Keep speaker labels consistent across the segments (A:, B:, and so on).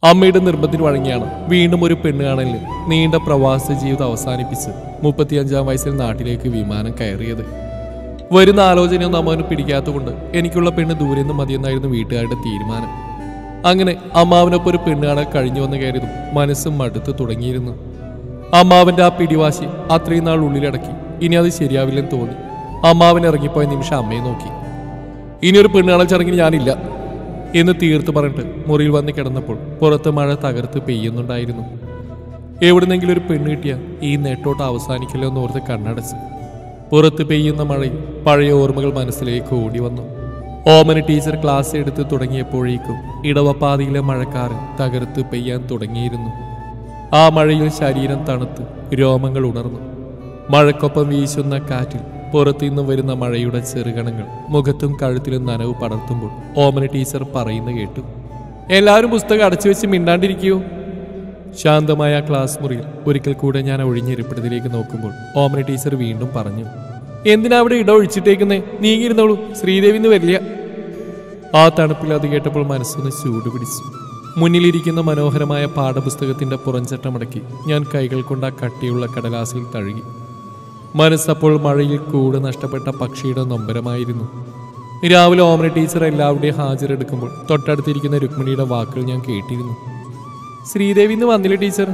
A: അമ്മയുടെ നിർബന്ധത്തിന് വഴങ്ങിയാണ് വീണ്ടും ഒരു പെണ്ണ് കാണലിൽ നീണ്ട പ്രവാസ ജീവിതം അവസാനിപ്പിച്ച് മുപ്പത്തിയഞ്ചാം വയസ്സിൽ നാട്ടിലേക്ക് വിമാനം കയറിയത് വരുന്ന ആലോചനയൊന്നും അമ്മാവന് പിടിക്കാത്തതുകൊണ്ട് എനിക്കുള്ള പെണ്ണ് ദൂരെ നിന്ന് മതിയെന്നായിരുന്നു വീട്ടുകാരുടെ തീരുമാനം അങ്ങനെ അമ്മാവനൊപ്പം ഒരു പെണ്ണ് കാണാൻ കഴിഞ്ഞു വന്ന് കയറിയതും മനസ്സും മടുത്ത് തുടങ്ങിയിരുന്നു അമ്മാവന്റെ ആ പിടിവാശി അത്രയും നാൾ ഉള്ളിലടക്കി ഇനി അത് ശരിയാവില്ലെന്ന് തോന്നി അമ്മാവൻ ഇറങ്ങിപ്പോയ നിമിഷം അമ്മയെ നോക്കി ഇനി ഒരു പെണ്ണ് കാണാൻ ചടങ്ങിന് ഞാനില്ല എന്ന് തീർത്ത് പറഞ്ഞിട്ട് മുറിയിൽ വന്ന് കിടന്നപ്പോൾ പുറത്ത് മഴ തകർത്ത് പെയ്യുന്നുണ്ടായിരുന്നു എവിടുന്നെങ്കിലും ഒരു പെണ്ണ് കിട്ടിയാൽ ഈ നെട്ടോട്ട് അവസാനിക്കില്ലോ എന്ന് ഓർത്ത് കണ്ണടച്ച് പുറത്ത് പെയ്യുന്ന മഴയിൽ പഴയ ഓർമ്മകൾ മനസ്സിലേക്ക് ഓടി വന്നു ഓമന ടീച്ചർ ക്ലാസ് എടുത്ത് തുടങ്ങിയപ്പോഴേക്കും ഇടവപ്പാതിയിലെ മഴക്കാരൻ തകർത്ത് പെയ്യാൻ തുടങ്ങിയിരുന്നു ആ മഴയിൽ ശരീരം തണുത്ത് രോമങ്ങൾ ഉണർന്നു മഴക്കൊപ്പം വീശുന്ന കാറ്റിൽ പുറത്തുനിന്ന് വരുന്ന മഴയുടെ ചെറുകണങ്ങൾ മുഖത്തും കഴുത്തിലും നനവ് പടർത്തുമ്പോൾ ഓമന ടീച്ചർ പറയുന്ന കേട്ടു എല്ലാവരും പുസ്തകം അടച്ചു വെച്ച് മിണ്ടാണ്ടിരിക്കൂ ശാന്തമായ ആ ക്ലാസ് മുറിയിൽ ഒരിക്കൽ കൂടെ ഞാൻ ഒഴിഞ്ഞിരിപ്പിടത്തിലേക്ക് നോക്കുമ്പോൾ ഓമന ടീച്ചർ വീണ്ടും പറഞ്ഞു എന്തിനാ അവിടെ ഇട ഒഴിച്ചിട്ടേക്കുന്നേ നീങ്ങിയിരുന്നോളൂ ശ്രീദേവിന്ന് വരില്ല ആ തണുപ്പിൽ അത് കേട്ടപ്പോൾ മനസ്സൊന്ന് ചൂട് പിടിച്ചു മുന്നിലിരിക്കുന്ന മനോഹരമായ പാഠപുസ്തകത്തിന്റെ പുറംചട്ടമടക്കി ഞാൻ കൈകൾ കൊണ്ട് ആ കട്ടിയുള്ള കടലാസിൽ തഴുകി മനസ്സപ്പോൾ മഴയിൽ കൂട് നഷ്ടപ്പെട്ട പക്ഷിയുടെ നൊമ്പരമായിരുന്നു രാവിലെ ഓമന ടീച്ചർ എല്ലാവരുടെയും ഹാജരെടുക്കുമ്പോൾ തൊട്ടടുത്തിരിക്കുന്ന രുക്മിണിയുടെ വാക്കുകൾ ഞാൻ കേട്ടിരുന്നു ശ്രീദേവി ഇന്ന് വന്നില്ല ടീച്ചർ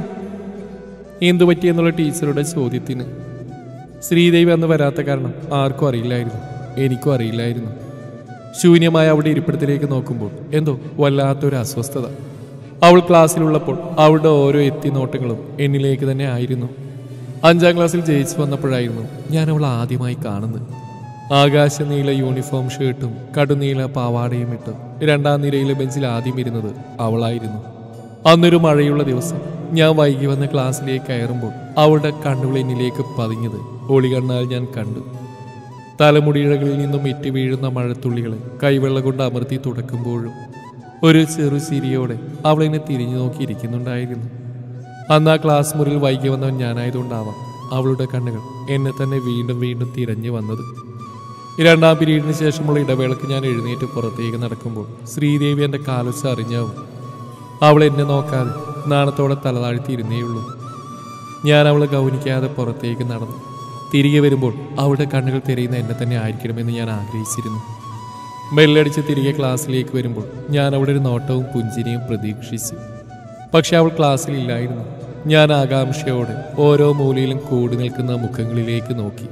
A: എന്തു പറ്റിയെന്നുള്ള ടീച്ചറുടെ ചോദ്യത്തിന് ശ്രീദേവി അന്ന് വരാത്ത കാരണം ആർക്കും അറിയില്ലായിരുന്നു എനിക്കും അറിയില്ലായിരുന്നു ശൂന്യമായ അവിടെ ഇരിപ്പിടത്തിലേക്ക് നോക്കുമ്പോൾ എന്തോ വല്ലാത്തൊരു അസ്വസ്ഥത അവൾ ക്ലാസ്സിലുള്ളപ്പോൾ അവളുടെ ഓരോ എത്തിനോട്ടങ്ങളും എന്നിലേക്ക് തന്നെ ആയിരുന്നു അഞ്ചാം ക്ലാസ്സിൽ ജയിച്ചു വന്നപ്പോഴായിരുന്നു ഞാൻ അവൾ ആദ്യമായി കാണുന്നത് ആകാശ നീല യൂണിഫോം ഷർട്ടും കടുനീല പാവാടയും ഇട്ട് രണ്ടാം നിരയിലെ ബെഞ്ചിൽ ആദ്യം ഇരുന്നത് അവളായിരുന്നു അന്നൊരു മഴയുള്ള ദിവസം ഞാൻ വൈകി വന്ന ക്ലാസ്സിലേക്ക് കയറുമ്പോൾ അവളുടെ കണ്ണുകൾ എന്നിലേക്ക് പതിഞ്ഞത് ഒളികണ്ണാൽ ഞാൻ കണ്ടു തലമുടിയിഴകളിൽ നിന്നും ഇറ്റി വീഴുന്ന മഴത്തുള്ളികളെ കൈവെള്ള കൊണ്ട് അമർത്തി തുടക്കുമ്പോഴും ഒരു ചെറു ചിരിയോടെ അവൾ എന്നെ തിരിഞ്ഞു നോക്കിയിരിക്കുന്നുണ്ടായിരുന്നു അന്ന് ആ ക്ലാസ് മുറിയിൽ വൈകി വന്നവൻ ഞാനായതുകൊണ്ടാവാം അവളുടെ കണ്ണുകൾ എന്നെ തന്നെ വീണ്ടും വീണ്ടും തിരഞ്ഞു വന്നത് രണ്ടാം പീരീഡിന് ശേഷമുള്ള ഇടവേളക്ക് ഞാൻ എഴുന്നേറ്റ് പുറത്തേക്ക് നടക്കുമ്പോൾ ശ്രീദേവി എൻ്റെ കാലൊച്ച അറിഞ്ഞാവും അവൾ എന്നെ നോക്കാതെ നാണത്തോടെ തലതാഴ്ത്തിയിരുന്നേയുള്ളൂ ഞാൻ അവളെ ഗൗനിക്കാതെ പുറത്തേക്ക് നടന്നു തിരികെ വരുമ്പോൾ അവളുടെ കണ്ണുകൾ തിരയുന്ന എന്നെ തന്നെ ആയിരിക്കണമെന്ന് ഞാൻ ആഗ്രഹിച്ചിരുന്നു ബെല്ലടിച്ച് തിരികെ ക്ലാസ്സിലേക്ക് വരുമ്പോൾ ഞാൻ അവിടെ ഒരു നോട്ടവും പുഞ്ചിരിയും പ്രതീക്ഷിച്ചു പക്ഷെ അവൾ ക്ലാസ്സിലില്ലായിരുന്നു ഞാൻ ആകാംക്ഷയോടെ ഓരോ മൂലയിലും കൂടി നിൽക്കുന്ന മുഖങ്ങളിലേക്ക് നോക്കി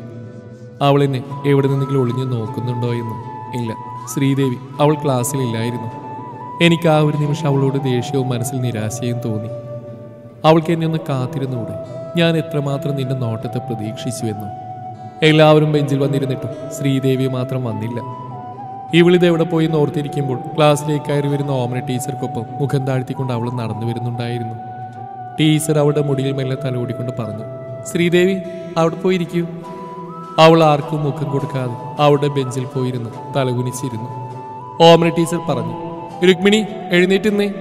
A: അവൾ എന്നെ എവിടെ നിന്നെങ്കിലും ഒളിഞ്ഞു നോക്കുന്നുണ്ടോ എന്ന് ഇല്ല ശ്രീദേവി അവൾ ക്ലാസ്സിലില്ലായിരുന്നു എനിക്ക് ആ ഒരു നിമിഷം അവളോട് ദേഷ്യവും മനസ്സിൽ നിരാശയും തോന്നി അവൾക്ക് എന്നെ ഒന്ന് കാത്തിരുന്നൂടെ ഞാൻ എത്രമാത്രം നിന്റെ നോട്ടത്തെ പ്രതീക്ഷിച്ചു എന്നു എല്ലാവരും ബെഞ്ചിൽ വന്നിരുന്നിട്ടും ശ്രീദേവി മാത്രം വന്നില്ല ഇവളിത് എവിടെ പോയി എന്ന് ഓർത്തിരിക്കുമ്പോൾ ക്ലാസ്സിലേക്ക് കയറി വരുന്ന ഓമന ടീച്ചർക്കൊപ്പം മുഖം താഴ്ത്തിക്കൊണ്ട് അവൾ നടന്നു വരുന്നുണ്ടായിരുന്നു ടീച്ചർ അവളുടെ മുടിയിൽ മെല്ലെ തലോടിക്കൊണ്ട് പറഞ്ഞു ശ്രീദേവി അവിടെ പോയിരിക്കൂ അവൾ ആർക്കും മുഖം കൊടുക്കാതെ അവളുടെ ബെഞ്ചിൽ പോയിരുന്ന് തലകുനിച്ചിരുന്നു ഓമന ടീച്ചർ പറഞ്ഞു രുക്മിണി എഴുന്നേറ്റ് നിന്നേ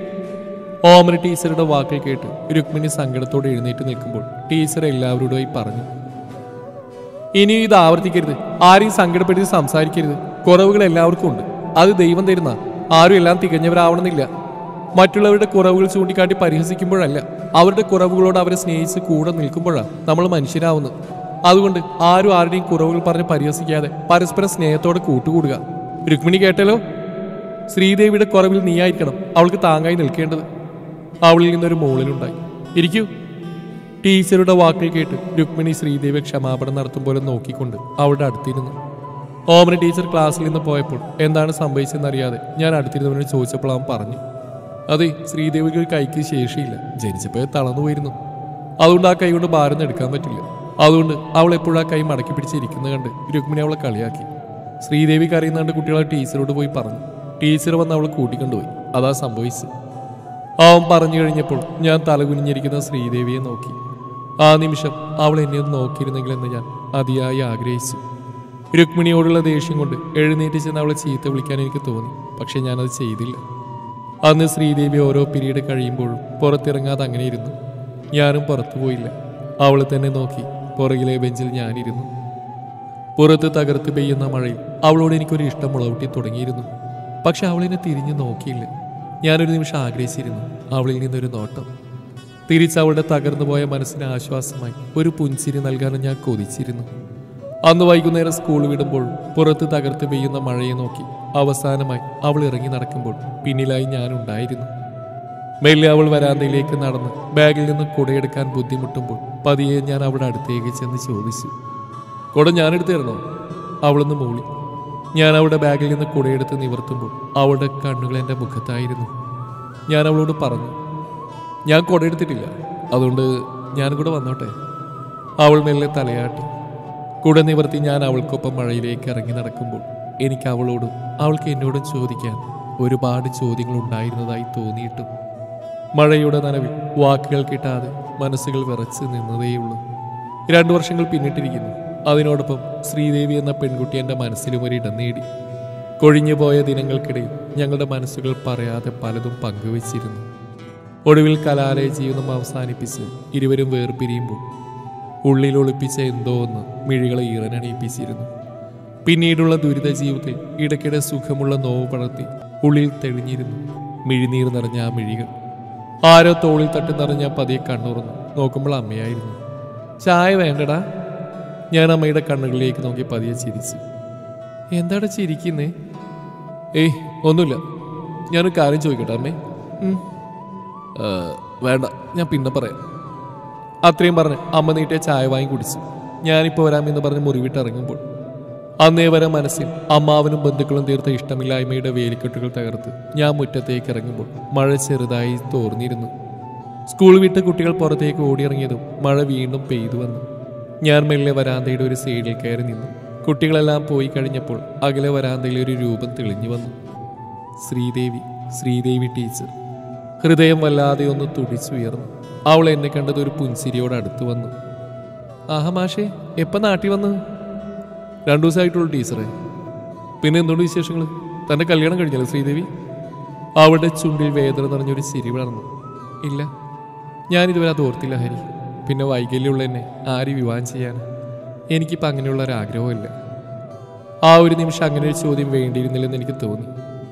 A: ഓമന ടീച്ചറുടെ വാക്കുകൾ കേട്ട് രുക്മിണി സങ്കടത്തോടെ എഴുന്നേറ്റ് നിൽക്കുമ്പോൾ ടീച്ചർ എല്ലാവരോടുമായി പറഞ്ഞു ഇനി ഇത് ആവർത്തിക്കരുത് ആരെയും സങ്കടപ്പെടുത്തി സംസാരിക്കരുത് കുറവുകൾ എല്ലാവർക്കും ഉണ്ട് അത് ദൈവം തരുന്ന ആരും എല്ലാം തികഞ്ഞവരാവണമെന്നില്ല മറ്റുള്ളവരുടെ കുറവുകൾ ചൂണ്ടിക്കാട്ടി പരിഹസിക്കുമ്പോഴല്ല അവരുടെ കുറവുകളോട് അവരെ സ്നേഹിച്ച് കൂടെ നിൽക്കുമ്പോഴാണ് നമ്മൾ മനുഷ്യരാവുന്നത് അതുകൊണ്ട് ആരും ആരുടെയും കുറവുകൾ പറഞ്ഞ് പരിഹസിക്കാതെ പരസ്പരം സ്നേഹത്തോടെ കൂട്ടുകൂടുക രുക്മിണി കേട്ടല്ലോ ശ്രീദേവിയുടെ കുറവിൽ നീയായിരിക്കണം അവൾക്ക് താങ്ങായി നിൽക്കേണ്ടത് അവളിൽ നിന്നൊരു മൂളലുണ്ടായി ഇരിക്കൂ ടീച്ചറുടെ വാക്കുകൾ കേട്ട് രുക്മിണി ശ്രീദേവി ക്ഷമാപണം നടത്തും പോലെ നോക്കിക്കൊണ്ട് അവളുടെ അടുത്തിരുന്നു ഓമന ടീച്ചർ ക്ലാസ്സിൽ നിന്ന് പോയപ്പോൾ എന്താണ് സംഭവിച്ചതെന്നറിയാതെ ഞാൻ അടുത്തിരുന്നവനോട് ചോദിച്ചപ്പോൾ അവൻ പറഞ്ഞു അതെ ശ്രീദേവിക്ക് കൈക്ക് ശേഷിയില്ല ജനിച്ചപ്പോൾ തളർന്നു പോയിരുന്നു അതുകൊണ്ട് ആ കൈ കൊണ്ട് ഭാരം എടുക്കാൻ പറ്റില്ല അതുകൊണ്ട് അവൾ എപ്പോഴും ആ കൈ മടക്കി പിടിച്ചിരിക്കുന്നത് കണ്ട് രുക്മിണി അവളെ കളിയാക്കി ശ്രീദേവിക്ക് അറിയുന്നതുകൊണ്ട് കുട്ടികളെ ടീച്ചറോട് പോയി പറഞ്ഞു ടീച്ചർ വന്ന് അവളെ കൂട്ടിക്കൊണ്ടുപോയി അതാ സംഭവിച്ചത് അവൻ പറഞ്ഞു കഴിഞ്ഞപ്പോൾ ഞാൻ തലകുനിഞ്ഞിരിക്കുന്ന ശ്രീദേവിയെ നോക്കി ആ നിമിഷം അവൾ എന്നെ ഒന്ന് നോക്കിയിരുന്നെങ്കിലെന്ന് ഞാൻ അതിയായി ആഗ്രഹിച്ചു രുക്മിണിയോടുള്ള ദേഷ്യം കൊണ്ട് എഴുന്നേറ്റ് ചെന്ന് അവളെ ചീത്ത വിളിക്കാൻ എനിക്ക് തോന്നി പക്ഷെ ഞാനത് ചെയ്തില്ല അന്ന് ശ്രീദേവി ഓരോ പിരീഡ് കഴിയുമ്പോഴും പുറത്തിറങ്ങാതെ അങ്ങനെ ഇരുന്നു ഞാനും പുറത്തു പോയില്ല അവളെ തന്നെ നോക്കി പുറകിലെ ബെഞ്ചിൽ ഞാനിരുന്നു പുറത്ത് തകർത്ത് പെയ്യുന്ന മഴയിൽ അവളോട് എനിക്കൊരു ഇഷ്ടം മുളകൂട്ടി തുടങ്ങിയിരുന്നു പക്ഷെ അവളെന്നെ തിരിഞ്ഞു നോക്കിയില്ല ഞാനൊരു നിമിഷം ആഗ്രഹിച്ചിരുന്നു അവളിൽ നിന്നൊരു നോട്ടം തിരിച്ച് അവളുടെ തകർന്നു പോയ മനസ്സിന് ആശ്വാസമായി ഒരു പുഞ്ചിരി നൽകാനും ഞാൻ കൊതിച്ചിരുന്നു അന്ന് വൈകുന്നേരം സ്കൂൾ വിടുമ്പോൾ പുറത്ത് തകർത്ത് പെയ്യുന്ന മഴയെ നോക്കി അവസാനമായി അവൾ ഇറങ്ങി നടക്കുമ്പോൾ പിന്നിലായി ഞാനുണ്ടായിരുന്നു മെല്ലെ അവൾ വരാന്തയിലേക്ക് നടന്ന് ബാഗിൽ നിന്ന് കുടയെടുക്കാൻ ബുദ്ധിമുട്ടുമ്പോൾ പതിയെ ഞാൻ അവളുടെ അടുത്തേക്ക് ചെന്ന് ചോദിച്ചു കുട ഞാനെടുത്ത് തരണോ അവളൊന്ന് മൂളി ഞാൻ അവളുടെ ബാഗിൽ നിന്ന് കുടയെടുത്ത് നിവർത്തുമ്പോൾ അവളുടെ കണ്ണുകൾ എൻ്റെ മുഖത്തായിരുന്നു ഞാൻ അവളോട് പറഞ്ഞു ഞാൻ കുടയെടുത്തിട്ടില്ല അതുകൊണ്ട് ഞാനും കൂടെ വന്നോട്ടെ അവൾ മെല്ലെ തലയാട്ടി കൂടെ നിവർത്തി ഞാൻ അവൾക്കൊപ്പം മഴയിലേക്ക് ഇറങ്ങി നടക്കുമ്പോൾ എനിക്ക് അവളോടും അവൾക്ക് എന്നോടും ചോദിക്കാൻ ഒരുപാട് ചോദ്യങ്ങൾ ഉണ്ടായിരുന്നതായി തോന്നിയിട്ടും മഴയുടെ നനവിൽ വാക്കുകൾ കിട്ടാതെ മനസ്സുകൾ വിറച്ച് നിന്നതേയുള്ളൂ രണ്ടു വർഷങ്ങൾ പിന്നിട്ടിരിക്കുന്നു അതിനോടൊപ്പം ശ്രീദേവി എന്ന പെൺകുട്ടി എൻ്റെ മനസ്സിലും ഒരു ഇടം നേടി കൊഴിഞ്ഞുപോയ ദിനങ്ങൾക്കിടയിൽ ഞങ്ങളുടെ മനസ്സുകൾ പറയാതെ പലതും പങ്കുവച്ചിരുന്നു ഒടുവിൽ കലാലയ ജീവിതം അവസാനിപ്പിച്ച് ഇരുവരും വേർപിരിയുമ്പോൾ ഉള്ളിൽ ഒളിപ്പിച്ച എന്തോ ഒന്ന് മിഴികളെ ഈറനണിയിപ്പിച്ചിരുന്നു പിന്നീടുള്ള ദുരിത ജീവിതത്തിൽ ഇടയ്ക്കിടെ സുഖമുള്ള നോവ് പടർത്തി ഉള്ളിൽ തെളിഞ്ഞിരുന്നു മിഴിനീർ നിറഞ്ഞ ആ മിഴികൾ ആരോ തോളിൽ തട്ടി നിറഞ്ഞ പതിയെ കണ്ണുറന്നു നോക്കുമ്പോൾ അമ്മയായിരുന്നു ചായ വേണ്ടടാ ഞാൻ അമ്മയുടെ കണ്ണുകളിലേക്ക് നോക്കി പതിയെ ചിരിച്ചു എന്താടാ ചിരിക്കുന്നേ ഏയ് ഒന്നുമില്ല ഞാനൊരു കാര്യം ചോദിക്കട്ടെ അമ്മേ ഉം. "ആ, വേണ്ട ഞാൻ പിന്നെ പറയാം അത്രയും പറഞ്ഞ് അമ്മ നീട്ടിയ ചായ വാങ്ങി കുടിച്ചു ഞാനിപ്പോൾ വരാമെന്ന് പറഞ്ഞ് മുറിവിട്ട് ഇറങ്ങുമ്പോൾ അന്നേ വരെ മനസ്സിൽ അമ്മാവനും ബന്ധുക്കളും തീർത്ത ഇഷ്ടമില്ലായ്മയുടെ വേലിക്കെട്ടുകൾ തകർത്ത് ഞാൻ മുറ്റത്തേക്ക് ഇറങ്ങുമ്പോൾ മഴ ചെറുതായി തോർന്നിരുന്നു സ്കൂൾ വിട്ട് കുട്ടികൾ പുറത്തേക്ക് ഓടിയിറങ്ങിയതും മഴ വീണ്ടും പെയ്തു വന്നു ഞാൻ മെല്ലെ വരാന്തയുടെ ഒരു സൈഡിൽ കയറി നിന്നു കുട്ടികളെല്ലാം പോയി കഴിഞ്ഞപ്പോൾ അകലെ വരാന്തയിൽ ഒരു രൂപം തെളിഞ്ഞു വന്നു ശ്രീദേവി ശ്രീദേവി ടീച്ചർ ഹൃദയം വല്ലാതെ ഒന്ന് തുടിച്ചുയർന്നു അവൾ എന്നെ കണ്ടത് ഒരു പുൻസിരിയോട് അടുത്ത് വന്നു ആഹാ മാഷേ എപ്പം നാട്ടിൽ വന്ന് രണ്ടു ദിവസമായിട്ടുള്ളൂ ടീച്ചറെ പിന്നെ എന്തുകൊണ്ട് വിശേഷങ്ങൾ തൻ്റെ കല്യാണം കഴിഞ്ഞല്ലോ ശ്രീദേവി അവളുടെ ചുണ്ടിൽ വേദന നിറഞ്ഞൊരു ചിരി വളർന്നു ഇല്ല ഞാനിതുവരെ അത് ഓർത്തില്ല ഹരി പിന്നെ വൈകല്യമുള്ള എന്നെ ആര് വിവാഹം ചെയ്യാൻ എനിക്കിപ്പോൾ അങ്ങനെയുള്ള ഒരു ആഗ്രഹമില്ല ആ ഒരു നിമിഷം അങ്ങനെ ഒരു ചോദ്യം വേണ്ടിയിരുന്നില്ലെന്ന് എനിക്ക് തോന്നി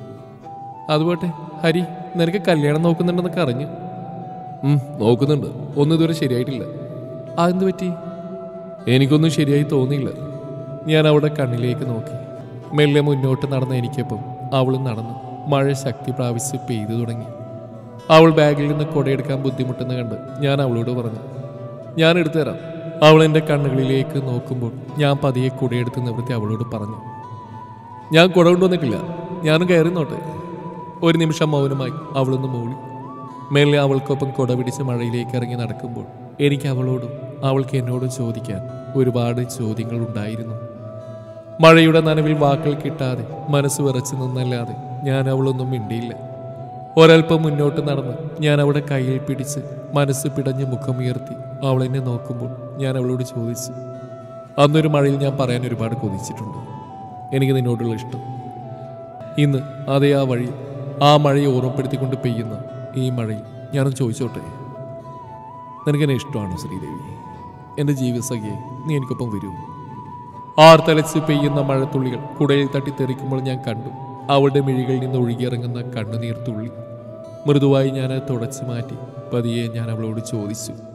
A: അതുപോട്ടെ ഹരി നിനക്ക് കല്യാണം നോക്കുന്നുണ്ടെന്നൊക്കെ അറിഞ്ഞു ഉം, നോക്കുന്നുണ്ട് ഒന്നും ഇതുവരെ ശരിയായിട്ടില്ല അതെന്ത് പറ്റി എനിക്കൊന്നും ശരിയായി തോന്നിയില്ല ഞാൻ അവിടെ കണ്ണിലേക്ക് നോക്കി മെല്ലെ മുന്നോട്ട് നടന്ന എനിക്കൊപ്പം അവളും നടന്നു മഴ ശക്തി പ്രാപിച്ച് പെയ്തു തുടങ്ങി അവൾ ബാഗിൽ നിന്ന് കൊടയെടുക്കാൻ ബുദ്ധിമുട്ടെന്ന് കണ്ട് ഞാൻ അവളോട് പറഞ്ഞു ഞാൻ എടുത്തു തരാം അവൾ എൻ്റെ കണ്ണുകളിലേക്ക് നോക്കുമ്പോൾ ഞാൻ പതിയെ കുടയെടുത്ത് നിവൃത്തി അവളോട് പറഞ്ഞു ഞാൻ കുട കൊണ്ടുവന്നിട്ടില്ല ഞാനും കയറി നോട്ടെ ഒരു നിമിഷം മൗനമായി അവളൊന്ന് മൂളി മെല്ലെ അവൾക്കൊപ്പം കുട പിടിച്ച് മഴയിലേക്ക് ഇറങ്ങി നടക്കുമ്പോൾ എനിക്ക് അവളോടും അവൾക്ക് എന്നോടും ചോദിക്കാൻ ഒരുപാട് ചോദ്യങ്ങൾ ഉണ്ടായിരുന്നു മഴയുടെ നനവിൽ വാക്കുകൾ കിട്ടാതെ മനസ്സ് വിറച്ചു നിന്നല്ലാതെ ഞാൻ അവളൊന്നും മിണ്ടിയില്ല ഒരൽപ്പം മുന്നോട്ട് നടന്ന് ഞാൻ അവളുടെ കയ്യിൽ പിടിച്ച് മനസ്സ് പിടഞ്ഞ് മുഖമുയർത്തി അവൾ എന്നെ നോക്കുമ്പോൾ ഞാൻ അവളോട് ചോദിച്ചു അന്നൊരു മഴയിൽ ഞാൻ പറയാൻ ഒരുപാട് കൊതിച്ചിട്ടുണ്ട് എനിക്ക് നിന്നോടുള്ള ഇഷ്ടം ഇന്ന് അതേ ആ വഴി ആ മഴയെ ഓർമ്മപ്പെടുത്തിക്കൊണ്ട് പെയ്യുന്ന ഈ മഴയിൽ ഞാനൊന്ന് ചോദിച്ചോട്ടെ നിനക്കെന്നെ ഇഷ്ടമാണോ ശ്രീദേവി എൻ്റെ ജീവിതസഖിയെ നീ എനിക്കൊപ്പം വരൂ ആർത്തലച്ച് പെയ്യുന്ന മഴത്തുള്ളികൾ കുടയിൽ തട്ടി തെറിക്കുമ്പോൾ ഞാൻ കണ്ടു അവളുടെ മിഴികളിൽ നിന്ന് ഒഴുകിയിറങ്ങുന്ന കണ്ണുനീർ തുള്ളി മൃദുവായി ഞാൻ അത് തുടച്ചു മാറ്റി പതിയെ ഞാൻ അവളോട് ചോദിച്ചു